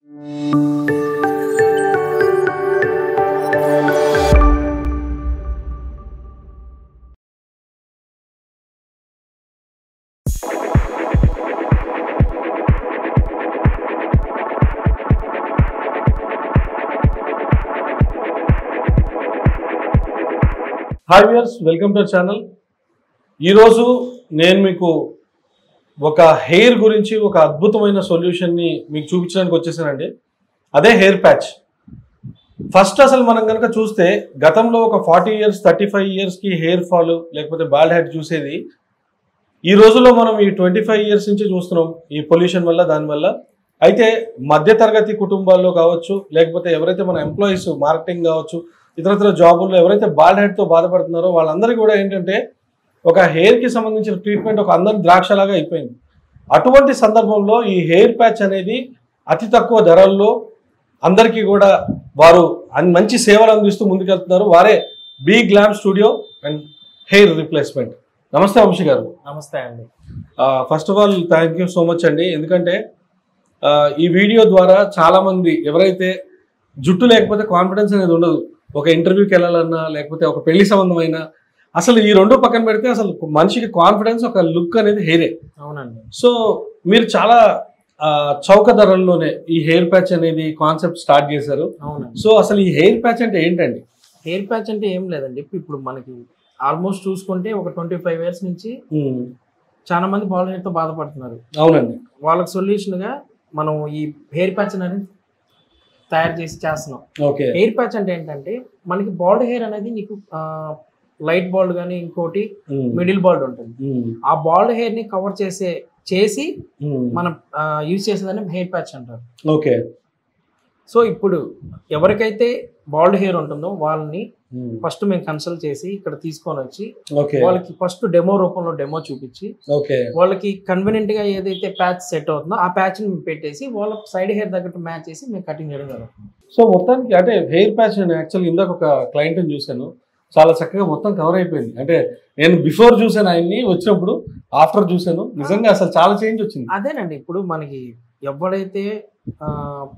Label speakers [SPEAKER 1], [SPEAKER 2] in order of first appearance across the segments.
[SPEAKER 1] Hi viewers welcome to channel ఈరోజు నేను మీకు ఒక హెయిర్ గురించి ఒక అద్భుతమైన సొల్యూషన్ని మీకు చూపించడానికి వచ్చేసానండి అదే హెయిర్ ప్యాచ్ ఫస్ట్ అసలు మనం కనుక చూస్తే గతంలో ఒక ఫార్టీ ఇయర్స్ థర్టీ ఫైవ్ ఇయర్స్కి హెయిర్ ఫాల్ లేకపోతే బాల్డ్ హెడ్ చూసేది ఈ రోజుల్లో మనం ఈ ట్వంటీ ఫైవ్ ఇయర్స్ నుంచి చూస్తున్నాం ఈ పొల్యూషన్ వల్ల దానివల్ల అయితే మధ్యతరగతి కుటుంబాల్లో కావచ్చు లేకపోతే ఎవరైతే మన ఎంప్లాయీస్ మార్కెటింగ్ కావచ్చు ఇతరత్ర జాబుల్లో ఎవరైతే బాల్డ్ హెడ్తో బాధపడుతున్నారో వాళ్ళందరికీ కూడా ఏంటంటే ఒక హెయిర్కి సంబంధించిన ట్రీట్మెంట్ ఒక అందరి ద్రాక్షలాగా అయిపోయింది అటువంటి సందర్భంలో ఈ హెయిర్ ప్యాచ్ అనేది అతి తక్కువ ధరల్లో అందరికీ కూడా వారు అన్- మంచి సేవలు అందిస్తూ ముందుకెళ్తున్నారు వారే B glam studio and hair replacement నమస్తే వంశీ గారు
[SPEAKER 2] నమస్తే అండి
[SPEAKER 1] first of all thank you so much అండి ఎందుకంటే ఆ, ఈ వీడియో ద్వారా చాలా మంది ఎవరైతే జుట్టు లేకపోతే కాన్ఫిడెన్స్ అనేది ఉండదు ఒక ఇంటర్వ్యూకి వెళ్ళాలన్నా లేకపోతే ఒక పెళ్లి సంబంధమైనా అసలు ఈ రెండు పక్కన పెడితే అసలు మనిషికి కాన్ఫిడెన్స్ ఒక లుక్ అనేది హెయిరే
[SPEAKER 2] అవునండి
[SPEAKER 1] సో మీరు చాలా ఆ, చౌక ధరల్లోనే ఈ హెయిర్ ప్యాచ్ అనేది కాన్సెప్ట్ స్టార్ట్ చేశారు
[SPEAKER 2] అవునండి
[SPEAKER 1] సో అసలు ఈ హెయిర్ ప్యాచ్ అంటే ఏంటండి
[SPEAKER 2] హెయిర్ ప్యాచ్ అంటే ఏం లేదండి ఇప్పుడు ఇప్పుడు మనకి ఆల్మోస్ట్ చూసుకుంటే ఒక ట్వంటీ ఫైవ్ ఇయర్స్ నుంచి
[SPEAKER 1] ఉమ్,
[SPEAKER 2] చాలా మంది బాల్ హెయిర్ తో బాధపడుతున్నారు
[SPEAKER 1] అవునండి
[SPEAKER 2] వాళ్ళకి సొల్యూషన్ గా మనం ఈ హెయిర్ ప్యాచ్ అనేది తయారు చేసి చేస్తున్నాం
[SPEAKER 1] ఓకే
[SPEAKER 2] హెయిర్ ప్యాచ్ అంటే ఏంటంటే మనకి బాల్డ్ హెయిర్ అనేది నీకు లైట్ బాల్డ్ కానీ ఇంకోటి
[SPEAKER 1] ఉమ్,
[SPEAKER 2] మిడిల్ బాల్డ్ ఉంటుంది
[SPEAKER 1] ఉమ్,
[SPEAKER 2] ఆ బాల్డ్ హెయిర్ ని కవర్ చేసే చేసి
[SPEAKER 1] ఉమ్,
[SPEAKER 2] మనం యూజ్ చేసేదాన్ని హెయిర్ ప్యాచ్ అంటారు
[SPEAKER 1] ఓకే
[SPEAKER 2] సో ఇప్పుడు ఎవరికైతే బాల్డ్ హెయిర్ ఉంటుందో వాళ్ళని
[SPEAKER 1] ఉమ్,
[SPEAKER 2] ఫస్ట్ మేము కన్సల్ట్ చేసి ఇక్కడ తీసుకొని వచ్చి
[SPEAKER 1] ఓకే
[SPEAKER 2] వాళ్ళకి ఫస్ట్ డెమో రూపంలో డెమో చూపించి
[SPEAKER 1] ఓకే
[SPEAKER 2] వాళ్ళకి కన్వీనియంట్ గా ఏదైతే ప్యాచ్ సెట్ అవుతుందో ఆ ప్యాచ్ ని పెట్టేసి వాళ్ళ సైడ్ హెయిర్ తగ్గట్టు మ్యాచ్ చేసి మేము కటింగ్ చేయడం జరుగుతుంది
[SPEAKER 1] సో మొత్తానికి అంటే హెయిర్ ప్యాచ్ నేను యాక్చువల్ ఇందాక ఒక క్లయింట్ చూశాను చాలా చక్కగా మొత్తం కవర్ అయిపోయింది అంటే నేను బిఫోర్ చూసాను ఆయన్ని వచ్చినప్పుడు ఆఫ్టర్ చూశాను నిజంగా అసలు చాలా చేంజ్ వచ్చింది
[SPEAKER 2] అదేనండి ఇప్పుడు మనకి ఎవడైతే ఆ,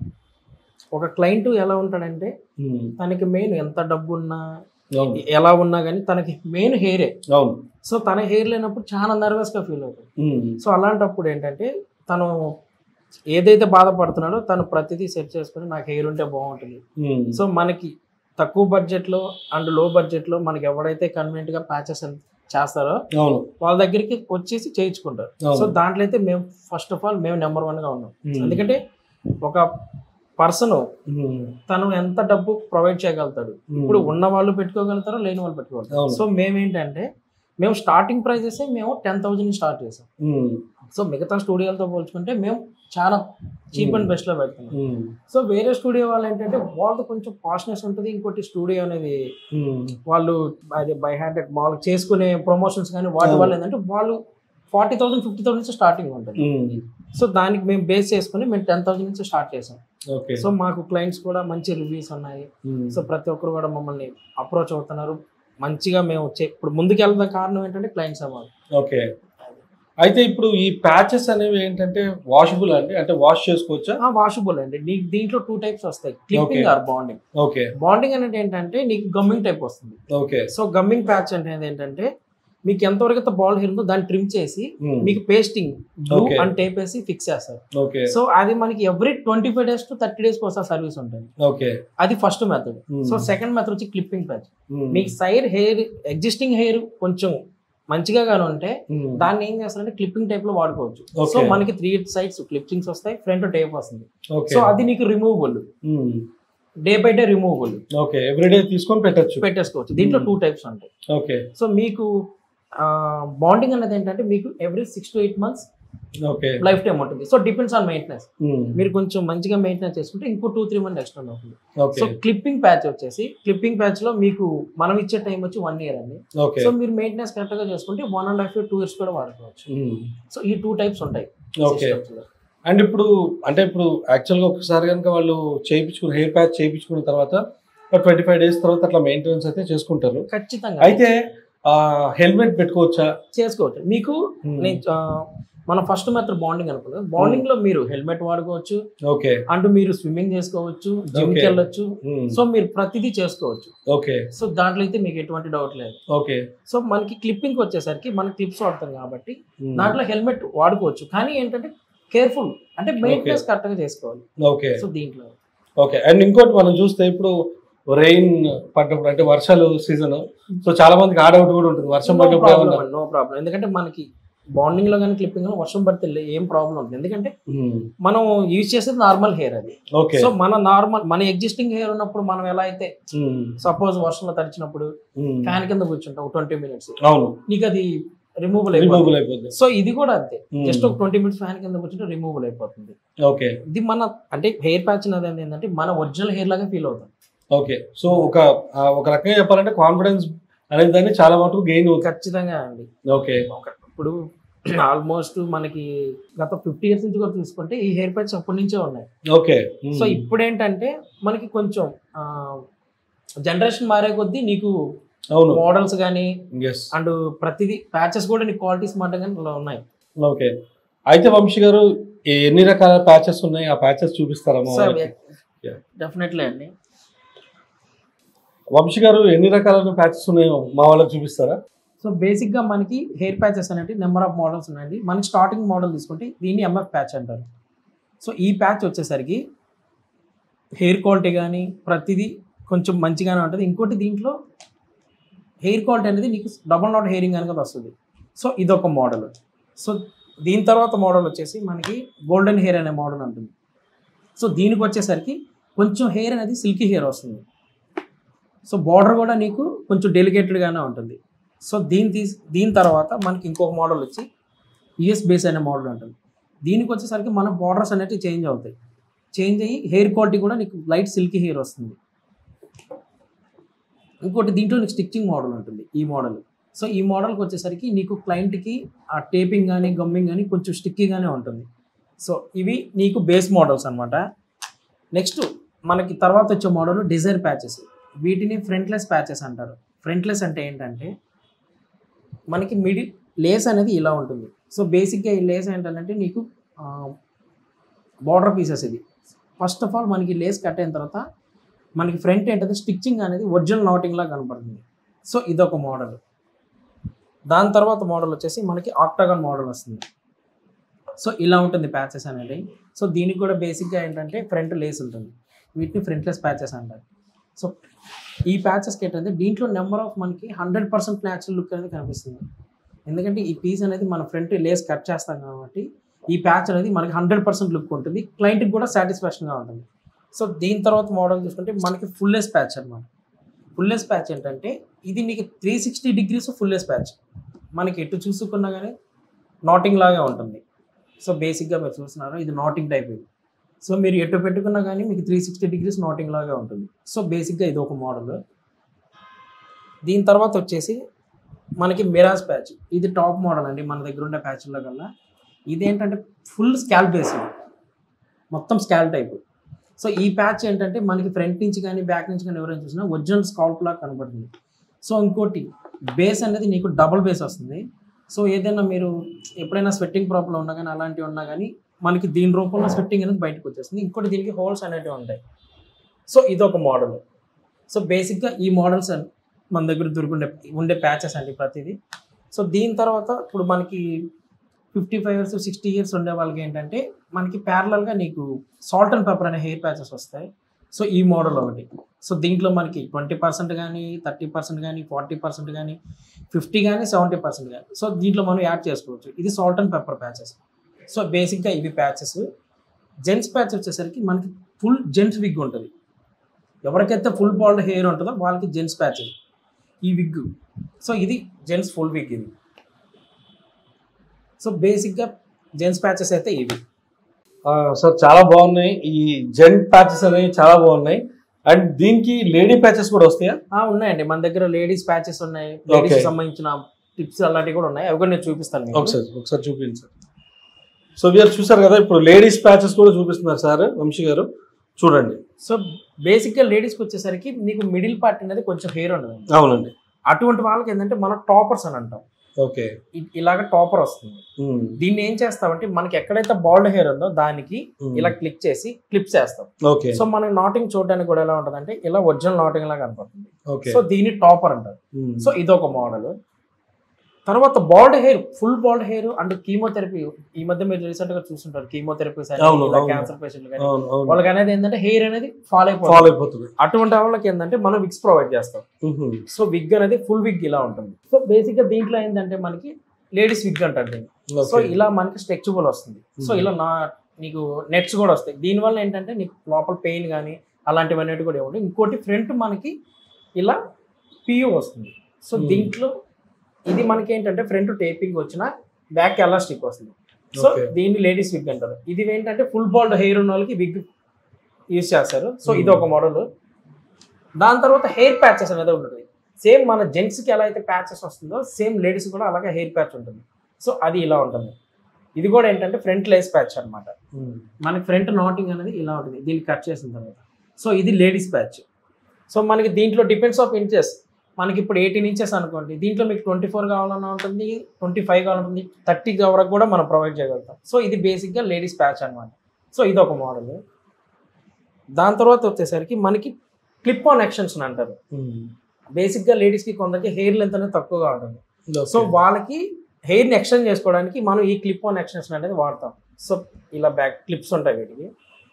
[SPEAKER 2] ఒక క్లయింట్ ఎలా ఉంటాడంటే
[SPEAKER 1] ఉమ్,
[SPEAKER 2] తనకి మెయిన్ ఎంత డబ్బు ఉన్నా
[SPEAKER 1] అవును
[SPEAKER 2] ఎలా ఉన్నా కానీ తనకి మెయిన్ హెయిరే
[SPEAKER 1] అవును
[SPEAKER 2] సో తన హెయిర్ లేనప్పుడు చాలా నర్వస్ గా ఫీల్ అవుతుంది
[SPEAKER 1] ఉమ్,
[SPEAKER 2] సో అలాంటప్పుడు ఏంటంటే తను ఏదైతే బాధపడుతున్నాడో తను ప్రతిదీ సెట్ చేసుకుని నాకు హెయిర్ ఉంటే బాగుంటుంది
[SPEAKER 1] ఉమ్,
[SPEAKER 2] సో మనకి తక్కువ బడ్జెట్లో అండ్ లో బడ్జెట్లో మనకి ఎవడైతే కన్వీనియంట్ గా ప్యాచెస్ చేస్తారో
[SPEAKER 1] అవును
[SPEAKER 2] వాళ్ళ దగ్గరికి వచ్చేసి చేయించుకుంటారు
[SPEAKER 1] అవును.
[SPEAKER 2] సో దాంట్లో అయితే మేము ఫస్ట్ ఆఫ్ ఆల్ మేము నెంబర్ వన్ గా ఉన్నాం
[SPEAKER 1] ఉమ్,
[SPEAKER 2] ఎందుకంటే ఒక పర్సన్
[SPEAKER 1] ఉమ్,
[SPEAKER 2] తను ఎంత డబ్బు ప్రొవైడ్ చేయగలుగుతాడు
[SPEAKER 1] ఉమ్,
[SPEAKER 2] ఇప్పుడు ఉన్న వాళ్ళు పెట్టుకోగలుగుతారో లేని వాళ్ళు పెట్టుకోగలుగుతారు
[SPEAKER 1] అవును.
[SPEAKER 2] సో మేమేంటంటే మేము స్టార్టింగ్ ప్రైజెస్ మేము టెన్ థౌసండ్ స్టార్ట్ చేసాం
[SPEAKER 1] ఉమ్,
[SPEAKER 2] సో మిగతా స్టూడియోలతో పోల్చుకుంటే మేము చాలా చీప్ అండ్ బెస్ట్ లో పెడుతున్నాం
[SPEAKER 1] ఉమ్,
[SPEAKER 2] సో వేరే స్టూడియో వాళ్ళు ఏంటంటే వాళ్ళది కొంచెం కాస్ట్నెస్ ఉంటుంది ఇంకోటి స్టూడియో అనేది
[SPEAKER 1] ఉమ్,
[SPEAKER 2] వాళ్ళు అది బై హ్యాండ్ మామూలుగా చేసుకునే ప్రమోషన్స్ కానీ వాటి
[SPEAKER 1] అవును.
[SPEAKER 2] వల్ల ఏంటంటే వాళ్ళు ఫార్టీ థౌసండ్ ఫిఫ్టీ థౌసండ్ నుంచి స్టార్టింగ్ ఉంటుంది
[SPEAKER 1] ఉమ్,
[SPEAKER 2] సో దానికి మేము బేస్ చేసుకుని మేము టెన్ థౌసండ్ నుంచి స్టార్ట్ చేసాం
[SPEAKER 1] ఓకే
[SPEAKER 2] సో మాకు క్లయింట్స్ కూడా మంచి రివ్యూస్ ఉన్నాయి
[SPEAKER 1] ఉమ్,
[SPEAKER 2] సో ప్రతి ఒక్కరు కూడా మమ్మల్ని అప్రోచ్ అవుతున్నారు మంచిగా మేము చే- ఇప్పుడు ముందుకు వెళ్ళడం కారణం ఏంటంటే క్లయింట్స్ అవ్వాలి
[SPEAKER 1] ఓకే అయితే ఇప్పుడు ఈ ప్యాచెస్ అనేవి ఏంటంటే వాషబుల్ అండి అంటే వాష్ చేసుకోవచ్చా
[SPEAKER 2] వాషబుల్ అండి నీకు దీంట్లో టూ టైప్స్ వస్తాయి clipping
[SPEAKER 1] Okay.
[SPEAKER 2] Or bonding
[SPEAKER 1] okay
[SPEAKER 2] bonding అనేది ఏంటంటే నీకు గమ్మింగ్ టైప్ వస్తుంది
[SPEAKER 1] ఓకే
[SPEAKER 2] సో గమ్మింగ్ ప్యాచ్ అంటే ఏంటంటే మీకు ఎంతవరకు అయితే బాల్ హెయిర్ ఉందో దాన్ని ట్రిమ్ చేసి
[SPEAKER 1] ఉమ్,
[SPEAKER 2] మీకు pasting glue
[SPEAKER 1] Okay.
[SPEAKER 2] And tape వేసి ఫిక్స్ చేస్తారు
[SPEAKER 1] ఓకే
[SPEAKER 2] సో అది మనకి every twenty five days to thirty days కోసం సర్వీస్ ఉంటుంది
[SPEAKER 1] ఓకే
[SPEAKER 2] అది first method
[SPEAKER 1] Hmm.
[SPEAKER 2] So second method వచ్చి క్లిప్పింగ్ ప్యాచ్
[SPEAKER 1] ఉమ్,
[SPEAKER 2] మీకు సైడ్ హెయిర్ ఎగ్జిస్టింగ్ హెయిర్ కొంచెం మంచిగా గానీ ఉంటే
[SPEAKER 1] ఉమ్,
[SPEAKER 2] దాన్ని ఏం చేస్తారంటే క్లిప్పింగ్ టైప్ లో వాడుకోవచ్చు
[SPEAKER 1] Okay.
[SPEAKER 2] సో మనకి త్రీ సైడ్స్ క్లిప్పింగ్స్ వస్తాయి ఫ్రంట్ టేప్ వస్తుంది
[SPEAKER 1] ఓకే
[SPEAKER 2] సో అది నీకు removable
[SPEAKER 1] um,
[SPEAKER 2] day by day removable
[SPEAKER 1] okay everyday తీసుకొని పెట్టచ్చు
[SPEAKER 2] పెట్టేసుకోవచ్చు దీంట్లో
[SPEAKER 1] Hmm.
[SPEAKER 2] టూ టైప్స్ ఉంటాయి
[SPEAKER 1] ఓకే
[SPEAKER 2] సో మీకు బాండింగ్ అనేది ఏంటంటే మీకు every six to eight months
[SPEAKER 1] okay
[SPEAKER 2] life time ఉంటుంది so depends on maintenance
[SPEAKER 1] um,
[SPEAKER 2] మీరు కొంచెం మంచిగా మెయింటెనెన్స్ చేసుకుంటే ఇంకో టూ త్రీ మంత్ ఎక్స్టెండ్ అవుతుంది
[SPEAKER 1] ఓకే
[SPEAKER 2] సో క్లిప్పింగ్ ప్యాచ్ వచ్చేసి క్లిప్పింగ్ ప్యాచ్ లో మీకు మనం ఇచ్చే టైం వచ్చి వన్ ఇయర్ అండి
[SPEAKER 1] ఓకే
[SPEAKER 2] సో మీరు మెయింటెనెన్స్ కరెక్ట్ గా చేసుకుంటే one and half year two years కూడా వాడుకోవచ్చు
[SPEAKER 1] ఉమ్,
[SPEAKER 2] సో ఈ టూ టైప్స్ ఉంటాయి
[SPEAKER 1] ఓకే
[SPEAKER 2] systems లో.
[SPEAKER 1] అండ్ ఇప్పుడు అంటే ఇప్పుడు యాక్చువల్గా ఒకసారి కనుక వాళ్ళు చేయించుకుని హెయిర్ ప్యాచ్ చేయించుకున్న తర్వాత ట్వంటీ ఫైవ్ డేస్ తర్వాత అట్లా మెయింటెనెన్స్ అయితే చేసుకుంటారు
[SPEAKER 2] ఖచ్చితంగా
[SPEAKER 1] అయితే హెల్మెట్ పెట్టుకోవచ్చా
[SPEAKER 2] చేసుకోవచ్చు మీకు
[SPEAKER 1] Hmm.
[SPEAKER 2] నేను ఆ, మనం ఫస్ట్ మెథడ్ బాండింగ్ అనుకున్నాం బాండింగ్ లో మీరు హెల్మెట్ వాడుకోవచ్చు
[SPEAKER 1] ఓకే
[SPEAKER 2] అంటూ మీరు స్విమ్మింగ్ చేసుకోవచ్చు జిమ్ కి
[SPEAKER 1] Okay.
[SPEAKER 2] వెళ్ళొచ్చు సో మీరు ప్రతిదీ చేసుకోవచ్చు
[SPEAKER 1] ఓకే
[SPEAKER 2] సో దాంట్లో అయితే మీకు ఎటువంటి డౌట్ లేదు
[SPEAKER 1] ఓకే
[SPEAKER 2] సో మనకి క్లిప్పింగ్ వచ్చేసరికి మన క్లిప్స్ వాడతాం కాబట్టి దాంట్లో హెల్మెట్ వాడుకోవచ్చు కానీ ఏంటంటే కేర్ఫుల్ అంటే మెయింటెనెన్స్ కరెక్ట్ గా చేసుకోవాలి
[SPEAKER 1] ఓకే
[SPEAKER 2] సో దీంట్లో
[SPEAKER 1] ఓకే అండ్ ఇంకోటి మనం చూస్తే ఇప్పుడు రెయిన్ పడ్డప్పుడు అంటే వర్షాలు సీజన్ సో చాలా మందికి ఆడౌట్ కూడా ఉంటుంది వర్షం పడ్డప్పుడు ఏమన్నా
[SPEAKER 2] నో ప్రాబ్లం ఎందుకంటే మనకి బాండింగ్ లో కానీ క్లిప్పింగ్ లో వర్షం పడితే లే- ఏం ప్రాబ్లం ఉంటుంది ఎందుకంటే మనం యూజ్ చేసేది నార్మల్ హెయిర్ అది
[SPEAKER 1] ఓకే
[SPEAKER 2] సో మన నార్మల్ మన ఎగ్జిస్టింగ్ హెయిర్ ఉన్నప్పుడు మనం ఎలా అయితే సపోజ్ వర్షంలో తడిచినప్పుడు ఫ్యాన్ కింద కూర్చుంటాం ట్వంటీ మినిట్స్
[SPEAKER 1] అవును
[SPEAKER 2] నీకు అది రిమూవల్
[SPEAKER 1] రిమూవల్
[SPEAKER 2] అయిపోతుంది
[SPEAKER 1] అయిపోద్ది
[SPEAKER 2] సో ఇది కూడా అంతే
[SPEAKER 1] Hmm.
[SPEAKER 2] జస్ట్ ఒక ట్వంటీ మినిట్స్ ఫ్యాన్ కింద కూర్చుంటే రిమూవల్ అయిపోతుంది
[SPEAKER 1] ఓకే
[SPEAKER 2] ఇది మన అంటే హెయిర్ ప్యాచ్ అనేది ఏంటంటే మన ఒరిజినల్ హెయిర్ లాగా ఫీల్ అవుతుంది
[SPEAKER 1] ఓకే సో ఒక ఆ, ఒక రకంగా చెప్పాలంటే కాన్ఫిడెన్స్ అనేది దాన్ని చాలా మటుకు గెయిన్ అవుతుంది
[SPEAKER 2] ఖచ్చితంగా అండి
[SPEAKER 1] ఓకే
[SPEAKER 2] ఒక- ఇప్పుడు ఆల్మోస్ట్ మనకి గత ఫిఫ్టీ ఇయర్స్ నుంచి కూడా చూసుకుంటే ఈ హెయిర్ ప్యాచ్ అప్పటి నుంచే ఉన్నాయి
[SPEAKER 1] ఓకే
[SPEAKER 2] సో ఇప్పుడు ఏంటంటే మనకి కొంచెం జనరేషన్ మారే కొద్దీ నీకు
[SPEAKER 1] అవును
[SPEAKER 2] మోడల్స్ కానీ
[SPEAKER 1] ఎస్
[SPEAKER 2] అండ్ ప్రతిదీ ప్యాచెస్ కూడా నీకు క్వాలిటీస్ మాట కానీ ఇలా ఉన్నాయి
[SPEAKER 1] ఓకే అయితే వంశీ గారు ఏ- ఎన్ని రకాల ప్యాచెస్ ఉన్నాయి ఆ ప్యాచెస్ చూపిస్తారా మా వాళ్ళకి? Yeah.
[SPEAKER 2] డెఫినెట్లీ అండి
[SPEAKER 1] వంశీ గారు ఎన్ని రకాల ప్యాచెస్ ఉన్నాయో మా వాళ్ళకి చూపిస్తారా
[SPEAKER 2] సో బేసిక్ గా మనకి హెయిర్ ప్యాచెస్ అనేవి నెంబర్ ఆఫ్ మోడల్స్ ఉన్నాయండి మనకి స్టార్టింగ్ మోడల్ తీసుకుంటే దీన్ని ఎంఎఫ్ ప్యాచ్ అంటారు సో ఈ ప్యాచ్ వచ్చేసరికి హెయిర్ క్వాలిటీ కానీ ప్రతిదీ కొంచెం మంచిగానే ఉంటుంది ఇంకోటి దీంట్లో హెయిర్ క్వాలిటీ అనేది నీకు డబల్ నాట్ హెయిరింగ్ అనేది వస్తుంది సో ఇదొక మోడల్ సో దీని తర్వాత మోడల్ వచ్చేసి మనకి గోల్డెన్ హెయిర్ అనే మోడల్ ఉంటుంది సో దీనికి వచ్చేసరికి కొంచెం హెయిర్ అనేది సిల్కీ హెయిర్ వస్తుంది సో బార్డర్ కూడా నీకు కొంచెం డెలికేటెడ్గానే ఉంటుంది సో దీని తీసి దీని తర్వాత మనకి ఇంకొక మోడల్ వచ్చి యుఎస్ బేస్ అనే మోడల్ ఉంటుంది దీనికి వచ్చేసరికి మన బార్డర్స్ అనేవి చేంజ్ అవుతాయి చేంజ్ అయ్యి హెయిర్ క్వాలిటీ కూడా నీకు లైట్ సిల్కీ హెయిర్ వస్తుంది ఇంకోటి దీంట్లో నీకు స్టిచ్చింగ్ మోడల్ ఉంటుంది ఈ మోడల్ సో ఈ మోడల్కి వచ్చేసరికి నీకు క్లయింట్కి ఆ టేపింగ్ కానీ గమ్మింగ్ కానీ కొంచెం స్టిక్కీగానే ఉంటుంది సో ఇవి నీకు బేస్ మోడల్స్ అనమాట నెక్స్ట్ మనకి తర్వాత వచ్చే మోడల్ డిజైర్ ప్యాచెస్ వీటిని ఫ్రంట్లెస్ ప్యాచెస్ అంటారు ఫ్రంట్లెస్ అంటే ఏంటంటే మనకి మిడిల్ లేస్ అనేది ఇలా ఉంటుంది సో బేసిక్గా ఈ లేస్ ఏంటంటే నీకు బార్డర్ పీసెస్ ఇది ఫస్ట్ ఆఫ్ ఆల్ మనకి లేస్ కట్ అయిన తర్వాత మనకి ఫ్రంట్ ఏంటంటే స్టిచ్చింగ్ అనేది ఒరిజినల్ నాటింగ్ లా కనపడుతుంది సో ఇదొక మోడల్ దాని తర్వాత మోడల్ వచ్చేసి మనకి ఆక్టాగన్ మోడల్ వస్తుంది సో ఇలా ఉంటుంది ప్యాచెస్ అనేది సో దీనికి కూడా బేసిక్గా ఏంటంటే ఫ్రంట్ లేస్ ఉంటుంది వీటిని ఫ్రంట్లెస్ ప్యాచెస్ అంటారు సో ఈ ప్యాచెస్కి ఏంటంటే దీంట్లో నెంబర్ ఆఫ్ మనకి హండ్రెడ్ పర్సెంట్ న్యాచురల్ లుక్ అనేది కనిపిస్తుంది ఎందుకంటే ఈ పీస్ అనేది మన ఫ్రంట్ లేస్ కట్ చేస్తాం కాబట్టి ఈ ప్యాచ్ అనేది మనకి హండ్రెడ్ పర్సెంట్ లుక్ ఉంటుంది క్లయింట్కి కూడా సాటిస్ఫాక్షన్గా ఉంటుంది సో దీని తర్వాత మోడల్ చూసుకుంటే మనకి ఫుల్లెస్ ప్యాచ్ అనమాట ఫుల్లెస్ ప్యాచ్ ఏంటంటే ఇది నీకు three sixty degrees full lace patch మనకి ఎటు చూసుకున్నా కానీ నాటింగ్ లాగా ఉంటుంది సో బేసిక్గా మీరు చూస్తున్నారు ఇది నాటింగ్ టైప్ ఇది సో మీరు ఎటు పెట్టుకున్నా కానీ మీకు త్రీ సిక్స్టీ డిగ్రీస్ నాటింగ్ లాగా ఉంటుంది సో బేసిక్గా ఇది ఒక మోడల్ దీని తర్వాత వచ్చేసి మనకి మిరాజ్ ప్యాచ్ ఇది టాప్ మోడల్ అండి మన దగ్గర ఉండే ప్యాచ్లో కల్లా ఇది ఏంటంటే ఫుల్ స్కాల్ బేస్ మొత్తం స్కాల్ టైప్ సో ఈ ప్యాచ్ ఏంటంటే మనకి ఫ్రంట్ నుంచి కానీ బ్యాక్ నుంచి కానీ ఎవరైనా చూసినా ఒరిజినల్ స్కాల్ప్ లాగా కనబడుతుంది సో ఇంకోటి బేస్ అనేది నీకు డబుల్ బేస్ వస్తుంది సో ఏదైనా మీరు ఎప్పుడైనా స్వెట్టింగ్ ప్రాబ్లం ఉన్నా కానీ అలాంటివి ఉన్నా కానీ మనకి దీని రూపంలో స్వెట్టింగ్ అనేది బయటకు వచ్చేస్తుంది ఇంకోటి దీనికి హోల్స్ అనేటివి ఉంటాయి సో ఇది ఒక మోడల్ సో బేసిక్గా ఈ మోడల్స్ మన దగ్గర దొరుకుండే ఉండే ప్యాచెస్ అండి ప్రతిదీ సో దీని తర్వాత ఇప్పుడు మనకి fifty five years sixty years ఉండే వాళ్ళకి ఏంటంటే మనకి ప్యారలల్గా నీకు సాల్ట్ అండ్ పెప్పర్ అనే హెయిర్ ప్యాచెస్ వస్తాయి సో ఈ మోడల్ ఒకటి సో దీంట్లో మనకి ట్వంటీ పర్సెంట్ కానీ థర్టీ పర్సెంట్ కానీ ఫార్టీ పర్సెంట్ కానీ ఫిఫ్టీ కానీ సెవెంటీ పర్సెంట్ కానీ సో దీంట్లో మనం యాడ్ చేసుకోవచ్చు ఇది salt and pepper patches so బేసిక్గా ఇవి ప్యాచెస్ జెంట్స్ ప్యాచ్ వచ్చేసరికి మనకి ఫుల్ జెంట్స్ విగ్ ఉంటుంది ఎవరికైతే ఫుల్ బాల్డ్ హెయిర్ ఉంటుందో వాళ్ళకి జెంట్స్ ప్యాచ్ ఈ విగ్ సో ఇది జెంట్స్ ఫుల్ విగ్ ఇది సో బేసిక్గా జెంట్స్ ప్యాచెస్ అయితే ఇవి
[SPEAKER 1] సార్ చాలా బాగున్నాయి ఈ జెంట్ ప్యాచెస్ అనేవి చాలా బాగున్నాయి అండ్ దీనికి లేడీ ప్యాచెస్ కూడా వస్తాయా
[SPEAKER 2] ఆ, ఉన్నాయండి మన దగ్గర లేడీస్ ప్యాచెస్ ఉన్నాయి లేడీస్
[SPEAKER 1] Okay.
[SPEAKER 2] సంబంధించిన టిప్స్ అలాంటివి కూడా ఉన్నాయి అవి కూడా నేను చూపిస్తాను మీకు.
[SPEAKER 1] ఒకసారి ఒకసారి చూపించండి సార్ సో వీరు చూసారు కదా ఇప్పుడు లేడీస్ ప్యాచెస్ కూడా చూపిస్తున్నారు సార్ వంశీ గారు చూడండి
[SPEAKER 2] సో బేసిక్గా లేడీస్కి వచ్చేసరికి మీకు మిడిల్ పార్ట్ అనేది కొంచెం హెయిర్ ఉండదు
[SPEAKER 1] అవునండి
[SPEAKER 2] అటువంటి వాళ్ళకి ఏంటంటే మనం టాపర్స్ అని అంటాం
[SPEAKER 1] ఓకే
[SPEAKER 2] ఇ- ఇలాగ టాపర్ వస్తుంది దీన్ని ఏం చేస్తామంటే మనకి ఎక్కడైతే బాల్డ్ హెయిర్ ఉందో దానికి ఇలా క్లిక్ చేసి క్లిప్స్ చేస్తాం
[SPEAKER 1] ఓకే
[SPEAKER 2] సో మనకి నాటింగ్ చూడడానికి కూడా ఎలా ఉంటుంది అంటే ఇలా ఒరిజినల్ నాటింగ్ లాగా కనపడుతుంది
[SPEAKER 1] ఓకే
[SPEAKER 2] సో దీన్ని టాపర్ అంటారు సో ఇది ఒక మోడల్ తర్వాత bald hair full bald hair and chemotherapy ఈ మధ్య మీరు రీసెంట్ గా చూస్తుంటారు కీమోథెరపీస్
[SPEAKER 1] అవును, అవును.
[SPEAKER 2] క్యాన్సర్ పేషెంట్లు కానీ
[SPEAKER 1] అవును అవును
[SPEAKER 2] వాళ్ళకి అనేది ఏంటంటే హెయిర్ అనేది ఫాల్ అయిపోతుంది
[SPEAKER 1] ఫాలో అయిపోతుంది
[SPEAKER 2] అటువంటి వాళ్ళకి ఏంటంటే మనం విగ్స్ ప్రొవైడ్ చేస్తాం సో విగ్ అనేది ఫుల్ విగ్ ఇలా ఉంటుంది సో బేసిక్ గా దీంట్లో ఏంటంటే మనకి లేడీస్ విగ్ అంటారు దీన్ని సో
[SPEAKER 1] ఓకే
[SPEAKER 2] ఇలా మనకి స్ట్రెచబుల్ వస్తుంది సో ఇలా నా నీకు నెట్స్ కూడా వస్తాయి దీనివల్ల ఏంటంటే నీకు లోపల పెయిన్ కానీ అలాంటివన్నీ కూడా ఏమి ఇంకోటి ఫ్రంట్ మనకి ఇలా పియు వస్తుంది సో
[SPEAKER 1] Hmm.
[SPEAKER 2] దీంట్లో ఇది మనకి ఏంటంటే ఫ్రంట్ టేపింగ్ వచ్చిన బ్యాక్ ఎలాస్టిక్ వస్తుంది సో
[SPEAKER 1] Okay.
[SPEAKER 2] దీన్ని లేడీస్ విగ్ అంటారు ఇది ఏంటంటే ఫుల్ బాల్డ్ హెయిర్ ఉన్న వాళ్ళకి విగ్ యూజ్ చేస్తారు సో ఇది ఒక మోడల్ దాని తర్వాత హెయిర్ ప్యాచెస్ అనేది ఉంటుంది సేమ్ మన జెంట్స్కి ఎలా అయితే ప్యాచెస్ వస్తుందో సేమ్ లేడీస్ కూడా అలాగే హెయిర్ ప్యాచ్ ఉంటుంది సో అది ఇలా ఉంటుంది ఇది కూడా ఏంటంటే ఫ్రంట్ లేస్ ప్యాచ్ అన్నమాట మనకి ఫ్రంట్ నాటింగ్ అనేది ఇలా ఉంటుంది దీన్ని కట్ చేసిన తర్వాత సో ఇది లేడీస్ ప్యాచ్ సో మనకి దీంట్లో డిపెండ్స్ ఆఫ్ ఇంచెస్ మనకి ఇప్పుడు ఎయిటీన్ ఇంచెస్ అనుకోండి దీంట్లో మీకు ట్వంటీ ఫోర్ కావాలన్నా ఉంటుంది ట్వంటీ ఫైవ్ కావాలంటుంది థర్టీ వరకు కూడా మనం ప్రొవైడ్ చేయగలుగుతాం సో ఇది బేసిక్గా లేడీస్ ప్యాచ్ అనమాట సో ఇది ఒక మోడల్ దాని తర్వాత వచ్చేసరికి మనకి క్లిప్ ఆన్ యాక్షన్స్ అని అంటారు బేసిక్గా లేడీస్కి కొందరికి హెయిర్ లెంత్ అనేది తక్కువగా ఉంటుంది సో వాళ్ళకి హెయిర్ని ఎక్స్టెండ్ చేసుకోవడానికి మనం ఈ క్లిప్ ఆన్ ఎక్స్టెన్షన్ అనేది వాడతాం సో ఇలా బ్యాక్ క్లిప్స్ ఉంటాయి వీటికి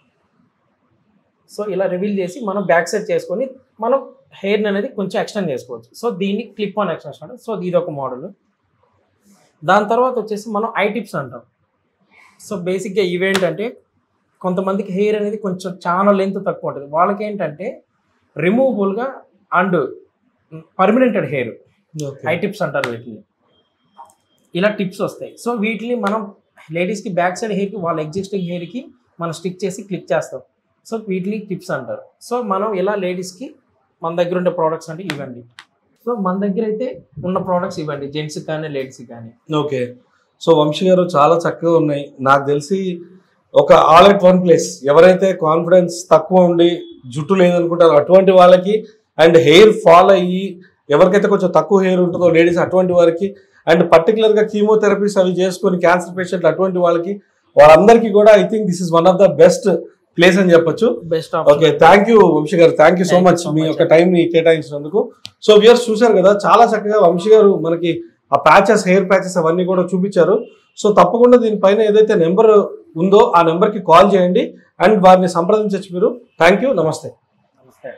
[SPEAKER 2] సో ఇలా రివీల్ చేసి మనం బ్యాక్ సైడ్ చేసుకొని మనం హెయిర్ అనేది కొంచెం ఎక్స్టెండ్ చేసుకోవచ్చు సో దీన్ని క్లిప్ ఆన్ ఎక్స్టెన్షన్ అంటారు సో ఇది ఒక మోడల్ దాని తర్వాత వచ్చేసి మనం ఐ టిప్స్ అంటాం సో బేసిక్గా ఈవెంట్ అంటే కొంతమందికి హెయిర్ అనేది కొంచెం చాలా లెంత్ తక్కువ ఉంటుంది వాళ్ళకి ఏంటంటే రిమూవబుల్గా అండ్ పర్మనెంటెడ్ హెయిర్ ఐ టిప్స్ అంటారు వీటిని ఇలా టిప్స్ వస్తాయి సో వీటిని మనం లేడీస్కి బ్యాక్ సైడ్ హెయిర్కి వాళ్ళ ఎగ్జిస్టింగ్ హెయిర్కి మనం స్టిక్ చేసి క్లిక్ చేస్తాం సో వీటిని టిప్స్ అంటారు సో మనం ఇలా లేడీస్కి మన దగ్గర ఉండే ప్రోడక్ట్స్ అంటే ఇవ్వండి సో మన దగ్గర అయితే ఉన్న ప్రోడక్ట్స్ ఇవ్వండి జెంట్స్కి కానీ లేడీస్కి కానీ
[SPEAKER 1] ఓకే సో వంశీ గారు చాలా చక్కగా ఉన్నాయి నాకు తెలిసి ఒక ఆల్ ఎట్ వన్ ప్లేస్ ఎవరైతే కాన్ఫిడెన్స్ తక్కువ ఉండి జుట్టు లేదనుకుంటారో అటువంటి వాళ్ళకి అండ్ హెయిర్ ఫాల్ అయ్యి ఎవరికైతే కొంచెం తక్కువ హెయిర్ ఉంటుందో లేడీస్ అటువంటి వారికి అండ్ పర్టికులర్గా కీమోథెరపీస్ అవి చేసుకొని క్యాన్సర్ పేషెంట్లు అటువంటి వాళ్ళకి వాళ్ళందరికీ కూడా I think this is one of the best place అని చెప్పొచ్చు
[SPEAKER 2] best
[SPEAKER 1] okay thank you Vamshi garu thank you so
[SPEAKER 2] Thank you
[SPEAKER 1] much
[SPEAKER 2] so
[SPEAKER 1] మీ
[SPEAKER 2] much.
[SPEAKER 1] యొక్క టైం ని కేటాయించినందుకు సో వ్యూయర్స్ చూశారు కదా చాలా చక్కగా వంశీ గారు మనకి ఆ ప్యాచెస్ హెయిర్ ప్యాచెస్ అవన్నీ కూడా చూపించారు సో తప్పకుండా దీనిపైన ఏదైతే నెంబర్ ఉందో ఆ నెంబర్ కి కాల్ చేయండి అండ్ వారిని సంప్రదించవచ్చు మీరు థ్యాంక్ యూ నమస్తే
[SPEAKER 2] నమస్తే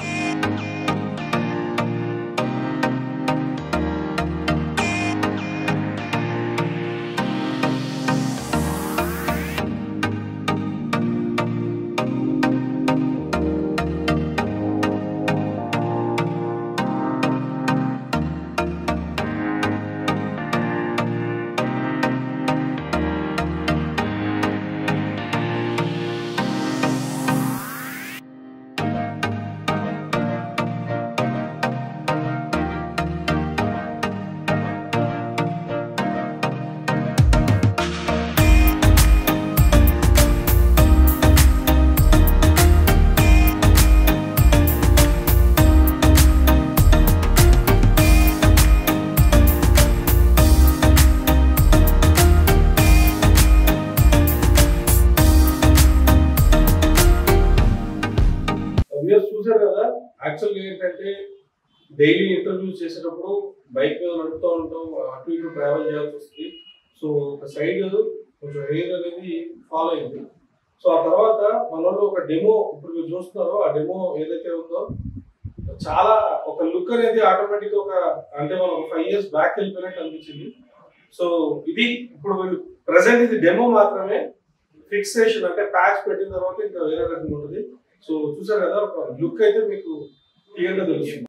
[SPEAKER 1] వ్యూయర్స్ చూశారు కదా యాక్చువల్గా ఏంటంటే డైలీ ఇంటర్వ్యూస్ చేసేటప్పుడు బైక్ మీద నడుపుతూ ఉంటాం అటు ఇటు ట్రావెల్ చేయాల్సి వస్తుంది సో ఒక సైడ్ కొంచెం హెయిర్ అనేది ఫాలో అయింది సో ఆ తర్వాత మనలో ఒక డెమో ఇప్పుడు మీరు చూస్తున్నారో ఆ డెమో ఏదైతే ఉందో చాలా ఒక లుక్ అనేది ఆటోమేటిక్ ఒక అంటే మనం ఒక ఫైవ్ ఇయర్స్ బ్యాక్ వెళ్ళిపోయినట్టు అనిపించింది సో ఇది ఇప్పుడు వీళ్ళు ప్రజెంట్ ఇది డెమో మాత్రమే ఫిక్సేషన్ అంటే ప్యాచ్ పెట్టిన తర్వాత ఇంకా వేరే రకంగా ఉంటుంది సో చూసారు కదా ఒక లుక్ అయితే మీకు క్లియర్ గా తెలుస్తుంది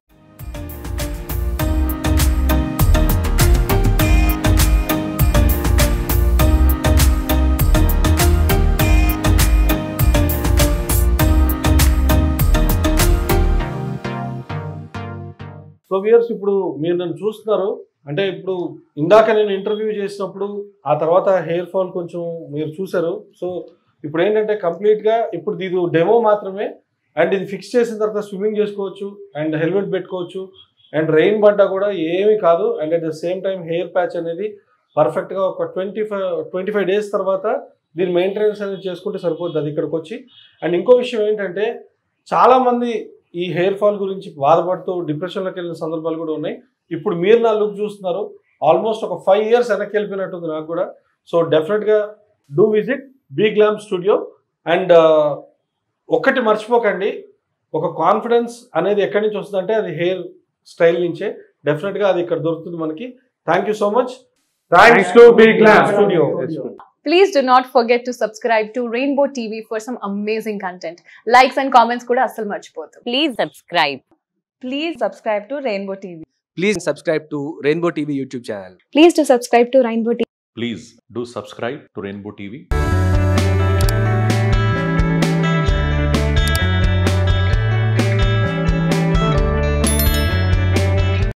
[SPEAKER 1] సో వ్యూయర్స్ ఇప్పుడు మీరు నన్ను చూస్తున్నారు అంటే ఇప్పుడు ఇందాక నేను ఇంటర్వ్యూ చేసినప్పుడు ఆ తర్వాత హెయిర్ ఫాల్ కొంచెం మీరు చూసారు సో ఇప్పుడు ఏంటంటే కంప్లీట్ గా ఇప్పుడు ఇది డెమో మాత్రమే అండ్ ఇది ఫిక్స్ చేసిన తర్వాత స్విమ్మింగ్ చేసుకోవచ్చు అండ్ హెల్మెట్ పెట్టుకోవచ్చు అండ్ రెయిన్ పడ్డా కూడా ఏమీ కాదు and at the same time hair patch అనేది పర్ఫెక్ట్గా ఒక twenty five twenty five days తర్వాత దీని మెయింటెనెన్స్ అనేది చేసుకుంటే సరిపోద్ది అది ఇక్కడికి వచ్చి అండ్ ఇంకో విషయం ఏంటంటే చాలామంది ఈ హెయిర్ ఫాల్ గురించి బాధపడుతూ డిప్రెషన్లోకి వెళ్ళిన సందర్భాలు కూడా ఉన్నాయి ఇప్పుడు మీరు నా లుక్ చూస్తున్నారు ఆల్మోస్ట్ ఒక ఫైవ్ ఇయర్స్ వెనక్కి వెళ్ళిపోయినట్టుంది నాకు కూడా సో డెఫినెట్గా do visit be glam studio and ఒక్కటి మర్చిపోకండి ఒక కాన్ఫిడెన్స్ అనేది ఎక్కడి నుంచి వస్తుందంటే అది హెయిర్ స్టైల్ నుంచే డెఫినెట్గా అది ఇక్కడ దొరుకుతుంది మనకి thank you so much thanks to be glam studio
[SPEAKER 3] Please do not forget to subscribe to Rainbow TV for some amazing content. Likes and comments కూడా అస్సలు మర్చిపోద్దు
[SPEAKER 4] Please subscribe.
[SPEAKER 5] Please subscribe to Rainbow TV.
[SPEAKER 6] Please subscribe to Rainbow TV YouTube channel.
[SPEAKER 3] Please do subscribe to Rainbow TV.
[SPEAKER 7] Please do subscribe to Rainbow TV.